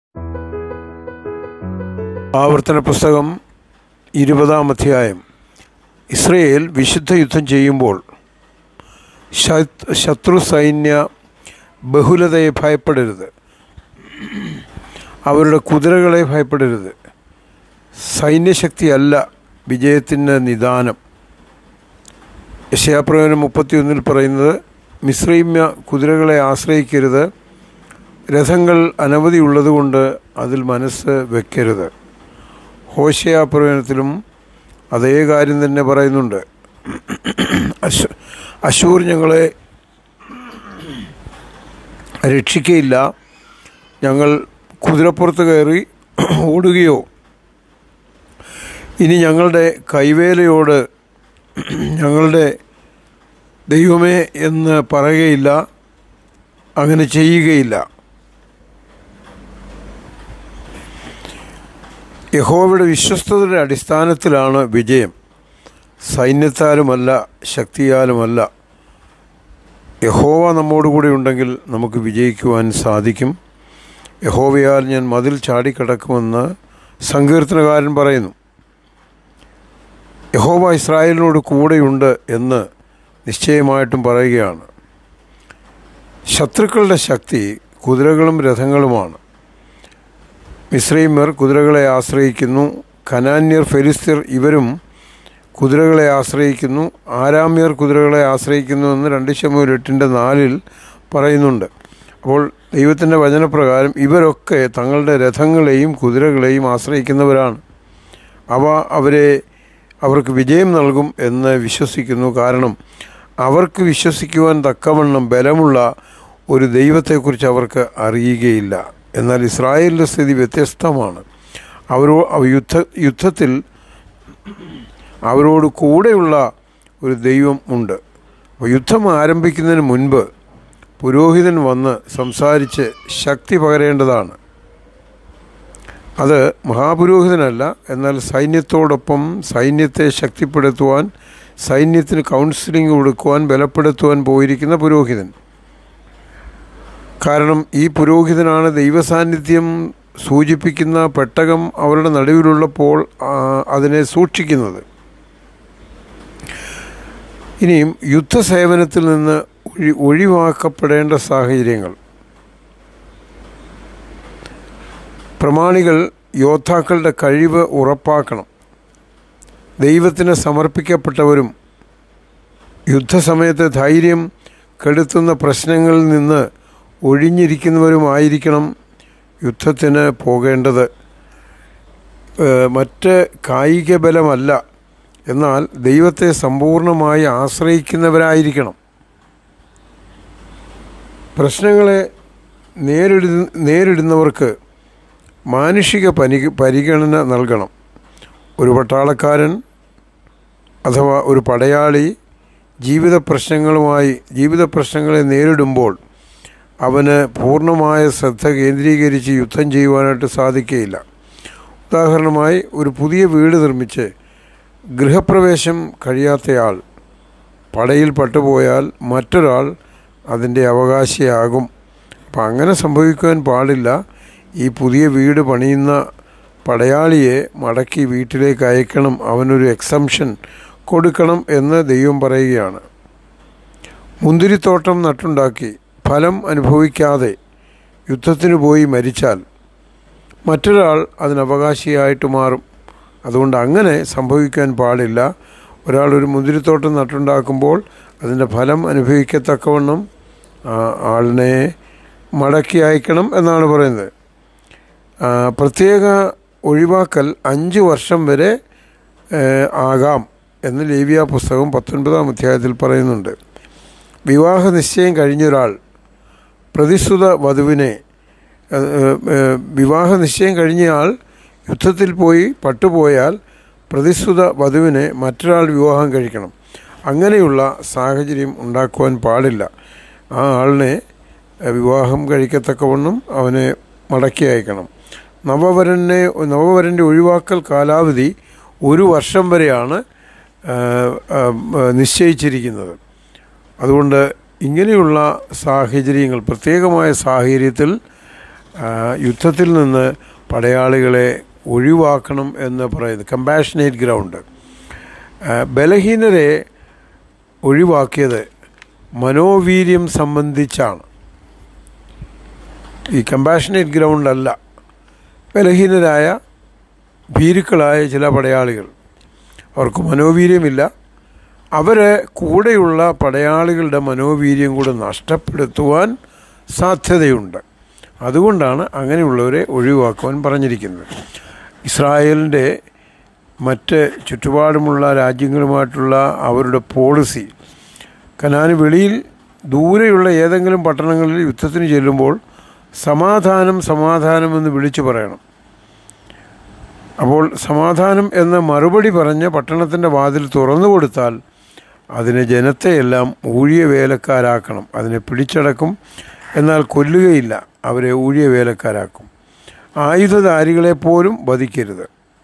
ആവർത്തന പുസ്തകം ഇരുപതാം അധ്യായം ഇസ്രയേൽ വിശുദ്ധ യുദ്ധം ചെയ്യുമ്പോൾ ശത്- ശത്രു സൈന്യ ബഹുലതയെ ഭയപ്പെടരുത് അവരുടെ കുതിരകളെ ഭയപ്പെടരുത് സൈന്യശക്തിയല്ല വിജയത്തിന് നിദാനം യശയാപ്രവചനം മുപ്പത്തിയൊന്നിൽ പറയുന്നത് മിശ്രീമ്യ കുതിരകളെ ആശ്രയിക്കരുത് രഥങ്ങൾ അനവധി ഉള്ളതുകൊണ്ട് അതിൽ മനസ്സ് വെക്കരുത് ഹോശയ പ്രവചനത്തിലും അതേ കാര്യം തന്നെ പറയുന്നുണ്ട് അശ് അശൂർ ഞങ്ങളെ രക്ഷിക്കയില്ല ഞങ്ങൾ കുതിരപ്പുറത്ത് കയറി ഓടുകയോ ഇനി ഞങ്ങളുടെ കൈവേലയോട് ഞങ്ങളുടെ ദൈവമേ എന്ന് പറയുകയില്ല അങ്ങനെ ചെയ്യുകയില്ല യഹോവയുടെ വിശ്വസ്തതയുടെ അടിസ്ഥാനത്തിലാണ് വിജയം സൈന്യത്താലുമല്ല ശക്തിയാലുമല്ല യഹോവ നമ്മോടുകൂടി ഉണ്ടെങ്കിൽ നമുക്ക് വിജയിക്കുവാൻ സാധിക്കും യഹോവയാൽ ഞാൻ മതിൽ ചാടിക്കടക്കുമെന്ന് സങ്കീർത്തനകാരൻ പറയുന്നു യഹോവ ഇസ്രായേലിനോട് കൂടെയുണ്ട് എന്ന് നിശ്ചയമായിട്ടും പറയുകയാണ് ശത്രുക്കളുടെ ശക്തി കുതിരകളും രഥങ്ങളുമാണ് മിശ്രീമർ കുതിരകളെ ആശ്രയിക്കുന്നു കനാന്യർ ഫെലിസ്തീർ ഇവരും കുതിരകളെ ആശ്രയിക്കുന്നു ആരാമ്യർ കുതിരകളെ ആശ്രയിക്കുന്നു എന്ന് രണ്ട് ശമൂൽ എട്ടിൻ്റെ നാലിൽ പറയുന്നുണ്ട് അപ്പോൾ ദൈവത്തിൻ്റെ വചനപ്രകാരം ഇവരൊക്കെ തങ്ങളുടെ രഥങ്ങളെയും കുതിരകളെയും ആശ്രയിക്കുന്നവരാണ് അവ അവരെ അവർക്ക് വിജയം നൽകും എന്ന് വിശ്വസിക്കുന്നു കാരണം അവർക്ക് വിശ്വസിക്കുവാൻ തക്കവണ്ണം ബലമുള്ള ഒരു ദൈവത്തെക്കുറിച്ച് അവർക്ക് അറിയുകയില്ല എന്നാൽ ഇസ്രായേലിൻ്റെ സ്ഥിതി വ്യത്യസ്തമാണ് അവരോ അവ യുദ്ധ യുദ്ധത്തിൽ അവരോട് കൂടെയുള്ള ഒരു ദൈവം ഉണ്ട് അപ്പോൾ യുദ്ധം ആരംഭിക്കുന്നതിന് മുൻപ് പുരോഹിതൻ വന്ന് സംസാരിച്ച് ശക്തി പകരേണ്ടതാണ് അത് മഹാപുരോഹിതനല്ല എന്നാൽ സൈന്യത്തോടൊപ്പം സൈന്യത്തെ ശക്തിപ്പെടുത്തുവാൻ സൈന്യത്തിന് കൗൺസിലിംഗ് കൊടുക്കുവാൻ ബലപ്പെടുത്തുവാൻ പോയിരിക്കുന്ന പുരോഹിതൻ കാരണം ഈ പുരോഹിതനാണ് ദൈവസാന്നിധ്യം സൂചിപ്പിക്കുന്ന പെട്ടകം അവരുടെ നടുവിലുള്ളപ്പോൾ ആ, അതിനെ സൂക്ഷിക്കുന്നത് ഇനിയും യുദ്ധസേവനത്തിൽ നിന്ന് ഒഴി ഒഴിവാക്കപ്പെടേണ്ട സാഹചര്യങ്ങൾ പ്രമാണികൾ യോദ്ധാക്കളുടെ കഴിവ് ഉറപ്പാക്കണം ദൈവത്തിന് സമർപ്പിക്കപ്പെട്ടവരും യുദ്ധസമയത്ത് ധൈര്യം കെടുത്തുന്ന പ്രശ്നങ്ങളിൽ നിന്ന് ഒഴിഞ്ഞിരിക്കുന്നവരുമായിരിക്കണം യുദ്ധത്തിന് പോകേണ്ടത് ഏഹ് മറ്റ് കായിക ബലമല്ല എന്നാൽ ദൈവത്തെ സമ്പൂർണമായി ആശ്രയിക്കുന്നവരായിരിക്കണം പ്രശ്നങ്ങളെ നേരിടു നേരിടുന്നവർക്ക് മാനുഷിക പനി പരിഗണന നൽകണം ഒരു പട്ടാളക്കാരൻ അഥവാ ഒരു പടയാളി ജീവിത പ്രശ്നങ്ങളുമായി ജീവിത പ്രശ്നങ്ങളെ നേരിടുമ്പോൾ അവന് പൂർണ്ണമായ ശ്രദ്ധ കേന്ദ്രീകരിച്ച് യുദ്ധം ചെയ്യുവാനായിട്ട് സാധിക്കുകയില്ല ഉദാഹരണമായി ഒരു പുതിയ വീട് നിർമ്മിച്ച് ഗൃഹപ്രവേശം കഴിയാത്തയാൾ പടയിൽ പട്ടുപോയാൽ മറ്റൊരാൾ അതിൻ്റെ അവകാശിയാകും അപ്പം അങ്ങനെ സംഭവിക്കുവാൻ പാടില്ല ഈ പുതിയ വീട് പണിയുന്ന പടയാളിയെ മടക്കി വീട്ടിലേക്ക് അയക്കണം അവനൊരു എക്സംഷൻ കൊടുക്കണം എന്ന് ദൈവം പറയുകയാണ് മുന്തിരിത്തോട്ടം നട്ടുണ്ടാക്കി ഫലം അനുഭവിക്കാതെ യുദ്ധത്തിന് പോയി മരിച്ചാൽ മറ്റൊരാൾ അതിന് അവകാശിയായിട്ട് മാറും അതുകൊണ്ട് അങ്ങനെ സംഭവിക്കാൻ പാടില്ല ഒരാൾ ഒരു മുന്തിരിത്തോട്ടം നട്ടുണ്ടാക്കുമ്പോൾ അതിൻ്റെ ഫലം അനുഭവിക്കത്തക്കവണ്ണം ആ ആളിനെ മടക്കി അയക്കണം എന്നാണ് പറയുന്നത് ആ, പ്രത്യേക ഒഴിവാക്കൽ അഞ്ച് വർഷം വരെ ഏഹ്, ആകാം എന്ന് ലേവ്യ പുസ്തകം പത്തൊൻപതാം അധ്യായത്തിൽ പറയുന്നുണ്ട് വിവാഹ നിശ്ചയം കഴിഞ്ഞൊരാൾ പ്രതിസുത വധുവിനെ ഏഹ്, ഏഹ്, വിവാഹ നിശ്ചയം കഴിഞ്ഞയാൾ യുദ്ധത്തിൽ പോയി പട്ടുപോയാൽ പ്രതിസുത വധുവിനെ മറ്റൊരാൾ വിവാഹം കഴിക്കണം അങ്ങനെയുള്ള സാഹചര്യം ഉണ്ടാക്കുവാൻ പാടില്ല ആ ആളിനെ ഏഹ്, വിവാഹം കഴിക്കത്തക്കവണ്ണം അവനെ മടക്കി അയക്കണം നവവരനെ നവവരൻ്റെ ഒഴിവാക്കൽ കാലാവധി ഒരു വർഷം വരെയാണ് ഏഹ്, ഏഹ്, നിശ്ചയിച്ചിരിക്കുന്നത് അതുകൊണ്ട് ഇങ്ങനെയുള്ള സാഹചര്യങ്ങൾ പ്രത്യേകമായ സാഹചര്യത്തിൽ ആ, യുദ്ധത്തിൽ നിന്ന് പടയാളികളെ ഒഴിവാക്കണം എന്ന് പറയുന്നത് കമ്പാഷനേറ്റ് ഗ്രൗണ്ട് ആ, ബലഹീനരെ ഒഴിവാക്കിയത് മനോവീര്യം സംബന്ധിച്ചാണ് ഈ കമ്പാഷനേറ്റ് ഗ്രൗണ്ട് അല്ല ബലഹീനരായ ഭീരുക്കളായ ചില പടയാളികൾ അവർക്ക് മനോവീര്യമില്ല അവരെ കൂടെയുള്ള പടയാളികളുടെ മനോവീര്യം കൂടെ നഷ്ടപ്പെടുത്തുവാൻ സാധ്യതയുണ്ട് അതുകൊണ്ടാണ് അങ്ങനെയുള്ളവരെ ഒഴിവാക്കുവാൻ പറഞ്ഞിരിക്കുന്നത് ഇസ്രായേലിൻ്റെ മറ്റ് ചുറ്റുപാടുമുള്ള രാജ്യങ്ങളുമായിട്ടുള്ള അവരുടെ പോളിസി കനാന് വെളിയിൽ ദൂരെയുള്ള ഏതെങ്കിലും പട്ടണങ്ങളിൽ യുദ്ധത്തിന് ചെല്ലുമ്പോൾ സമാധാനം സമാധാനം എന്ന് വിളിച്ചു പറയണം അപ്പോൾ സമാധാനം എന്ന മറുപടി പറഞ്ഞ് പട്ടണത്തിൻ്റെ വാതിൽ തുറന്നു കൊടുത്താൽ അതിനെ ജനത്തെയെല്ലാം ഊഴിയ വേലക്കാരാക്കണം അതിനെ പിടിച്ചടക്കും എന്നാൽ കൊല്ലുകയില്ല അവരെ ഊഴിയ വേലക്കാരാക്കും ആയുധധാരികളെ പോലും വധിക്കരുത്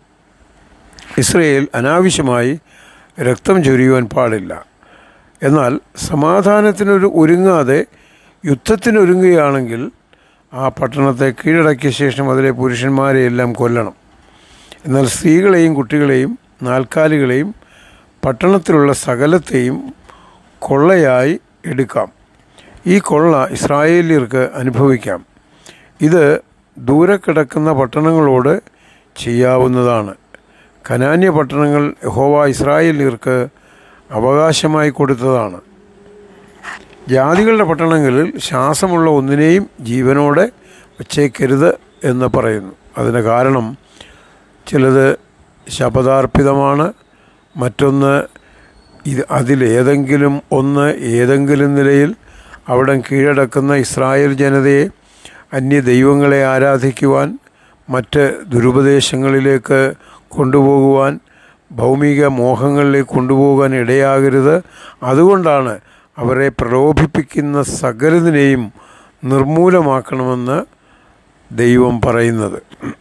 ഇസ്രയേൽ അനാവശ്യമായി രക്തം ചൊരിയുവാൻ പാടില്ല എന്നാൽ സമാധാനത്തിനൊരു ഒരുങ്ങാതെ യുദ്ധത്തിനൊരുങ്ങുകയാണെങ്കിൽ ആ പട്ടണത്തെ കീഴടക്കിയ ശേഷം അതിലെ പുരുഷന്മാരെയെല്ലാം കൊല്ലണം എന്നാൽ സ്ത്രീകളെയും കുട്ടികളെയും നാൽക്കാലികളെയും പട്ടണത്തിലുള്ള സകലത്തെയും കൊള്ളയായി എടുക്കാം ഈ കൊള്ള ഇസ്രായേലിയർക്ക് അനുഭവിക്കാം ഇത് ദൂരെ കിടക്കുന്ന പട്ടണങ്ങളോട് ചെയ്യാവുന്നതാണ് കനാന്യ പട്ടണങ്ങൾ യഹോവ ഇസ്രായേലിയർക്ക് അവകാശമായി കൊടുത്തതാണ് ജാതികളുടെ പട്ടണങ്ങളിൽ ശ്വാസമുള്ള ഒന്നിനെയും ജീവനോടെ വച്ചേക്കരുത് എന്ന് പറയുന്നു അതിന് കാരണം ചിലത് ശപഥാർപ്പിതമാണ് മറ്റൊന്ന് ഇത് അതിലേതെങ്കിലും ഒന്ന് ഏതെങ്കിലും നിലയിൽ അവിടെ കീഴടക്കുന്ന ഇസ്രായേൽ ജനതയെ അന്യ ദൈവങ്ങളെ ആരാധിക്കുവാൻ മറ്റ് ദുരുപദേശങ്ങളിലേക്ക് കൊണ്ടുപോകുവാൻ ഭൗമിക മോഹങ്ങളിലേക്ക് കൊണ്ടുപോകാൻ ഇടയാകരുത് അതുകൊണ്ടാണ് അവരെ പ്രലോഭിപ്പിക്കുന്ന സകലതിനെയും നിർമൂലമാക്കണമെന്ന് ദൈവം പറയുന്നത്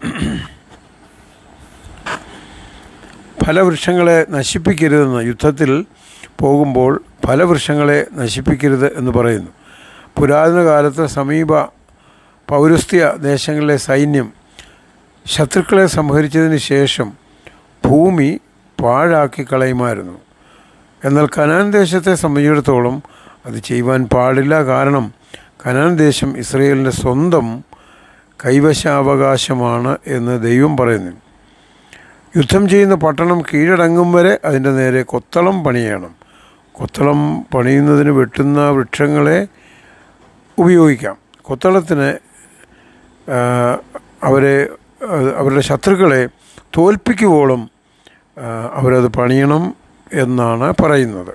ഫലവൃക്ഷങ്ങളെ നശിപ്പിക്കരുതെന്ന് യുദ്ധത്തിൽ പോകുമ്പോൾ ഫലവൃക്ഷങ്ങളെ നശിപ്പിക്കരുത് എന്ന് പറയുന്നു പുരാതന കാലത്ത് സമീപ പൗരസ്ത്യ ദേശങ്ങളിലെ സൈന്യം ശത്രുക്കളെ സംഹരിച്ചതിന് ശേഷം ഭൂമി പാഴാക്കി കളയുമായിരുന്നു എന്നാൽ കനാൻ ദേശത്തെ സംബന്ധിച്ചിടത്തോളം അത് ചെയ്യുവാൻ പാടില്ല കാരണം കനാൻ ദേശം ഇസ്രയേലിൻ്റെ സ്വന്തം കൈവശാവകാശമാണ് എന്ന് ദൈവം പറയുന്നു യുദ്ധം ചെയ്യുന്ന പട്ടണം കീഴടങ്ങും വരെ അതിൻ്റെ നേരെ കൊത്തളം പണിയണം കൊത്തളം പണിയുന്നതിന് വെട്ടുന്ന വൃക്ഷങ്ങളെ ഉപയോഗിക്കാം കൊത്തളത്തിന് ആ, അവരെ ആ, അവരുടെ ശത്രുക്കളെ തോൽപ്പിക്കുവോളം ആ, അവരത് പണിയണം എന്നാണ് പറയുന്നത്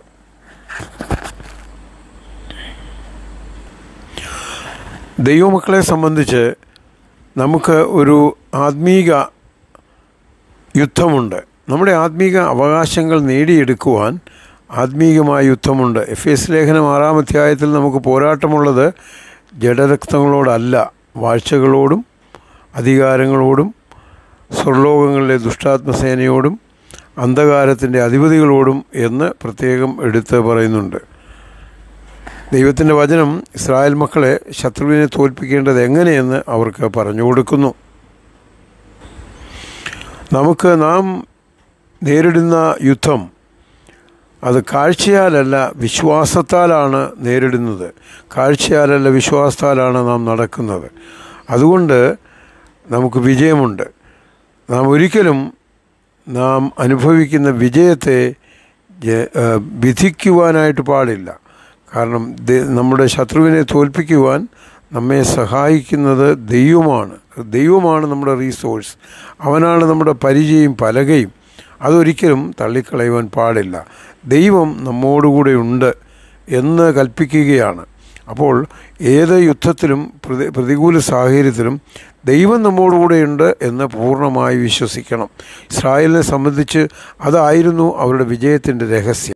ദൈവമക്കളെ സംബന്ധിച്ച് നമുക്ക് ഒരു ആത്മീക യുദ്ധമുണ്ട് നമ്മുടെ ആത്മീക അവകാശങ്ങൾ നേടിയെടുക്കുവാൻ ആത്മീകമായ യുദ്ധമുണ്ട് എഫ് എസ് ലേഖനം ആറാം അധ്യായത്തിൽ നമുക്ക് പോരാട്ടമുള്ളത് ജഡരക്തങ്ങളോടല്ല വാഴ്ചകളോടും അധികാരങ്ങളോടും സ്വർലോകങ്ങളിലെ ദുഷ്ടാത്മസേനയോടും അന്ധകാരത്തിൻ്റെ അധിപതികളോടും എന്ന് പ്രത്യേകം എടുത്ത് പറയുന്നുണ്ട് ദൈവത്തിൻ്റെ വചനം ഇസ്രായേൽ മക്കളെ ശത്രുവിനെ തോൽപ്പിക്കേണ്ടത് എങ്ങനെയെന്ന് അവർക്ക് പറഞ്ഞു കൊടുക്കുന്നു നമുക്ക് നാം നേരിടുന്ന യുദ്ധം അത് കാഴ്ചയാലല്ല വിശ്വാസത്താലാണ് നേരിടുന്നത് കാഴ്ചയാലല്ല വിശ്വാസത്താലാണ് നാം നടക്കുന്നത് അതുകൊണ്ട് നമുക്ക് വിജയമുണ്ട് നാം ഒരിക്കലും നാം അനുഭവിക്കുന്ന വിജയത്തെ ജ- ആ, വിധിക്കുവാനായിട്ട് പാടില്ല കാരണം ദ- നമ്മുടെ ശത്രുവിനെ തോൽപ്പിക്കുവാൻ നമ്മെ സഹായിക്കുന്നത് ദൈവമാണ് ദൈവമാണ് നമ്മുടെ റീസോഴ്സ് അവനാണ് നമ്മുടെ പരിചയം പലകയും അതൊരിക്കലും തള്ളിക്കളയുവാൻ പാടില്ല ദൈവം നമ്മോടുകൂടെ ഉണ്ട് എന്ന് കൽപ്പിക്കുകയാണ് അപ്പോൾ ഏത് യുദ്ധത്തിലും പ്രതി പ്രതികൂല സാഹചര്യത്തിലും ദൈവം നമ്മോടുകൂടെയുണ്ട് എന്ന് പൂർണ്ണമായി വിശ്വസിക്കണം ഇസ്രായേലിനെ സംബന്ധിച്ച് അതായിരുന്നു അവരുടെ വിജയത്തിൻ്റെ രഹസ്യം